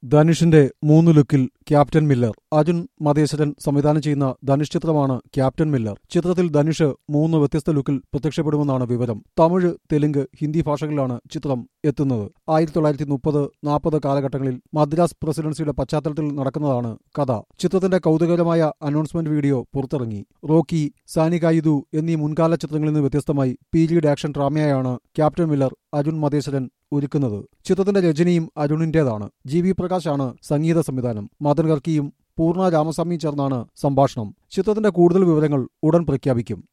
ധനുഷിന്റെ മൂന്ന് ലുക്കിൽ ക്യാപ്റ്റൻ മില്ലർ അർജുൻ മതേശ്വരൻ സംവിധാനം ചെയ്യുന്ന ധനുഷ് ചിത്രമാണ് ക്യാപ്റ്റൻ മില്ലർ ചിത്രത്തിൽ ധനുഷ് മൂന്ന് വ്യത്യസ്ത ലുക്കിൽ പ്രത്യക്ഷപ്പെടുമെന്നാണ് വിവരം തമിഴ് തെലുങ്ക് ഹിന്ദി ഭാഷകളിലാണ് ചിത്രം എത്തുന്നത് ആയിരത്തി തൊള്ളായിരത്തി മുപ്പത് നാൽപ്പത് കാലഘട്ടങ്ങളിൽ മദ്രാസ് പ്രസിഡൻസിയുടെ പശ്ചാത്തലത്തിൽ നടക്കുന്നതാണ് കഥ ചിത്രത്തിന്റെ കൗതുകകരമായ അനൗൺസ്മെന്റ് വീഡിയോ പുറത്തിറങ്ങി റോക്കി സാനികായുധു എന്നീ മുൻകാല ചിത്രങ്ങളിൽ നിന്ന് വ്യത്യസ്തമായി പീരീഡ് ആക്ഷൻ ഡ്രാമയായാണ് ക്യാപ്റ്റൻ മില്ലർ അർജുൻ മതേശ്വരൻ ഒരുക്കുന്നത് ചിത്രത്തിന്റെ രചനയും അരുണിന്റേതാണ് ജി വി പ്രകാശാണ് സംഗീത സംവിധാനം മദൻ കർക്കിയും പൂർണ്ണ രാമസ്വാമിയും ചേർന്നാണ് സംഭാഷണം ചിത്രത്തിന്റെ കൂടുതൽ വിവരങ്ങൾ ഉടൻ പ്രഖ്യാപിക്കും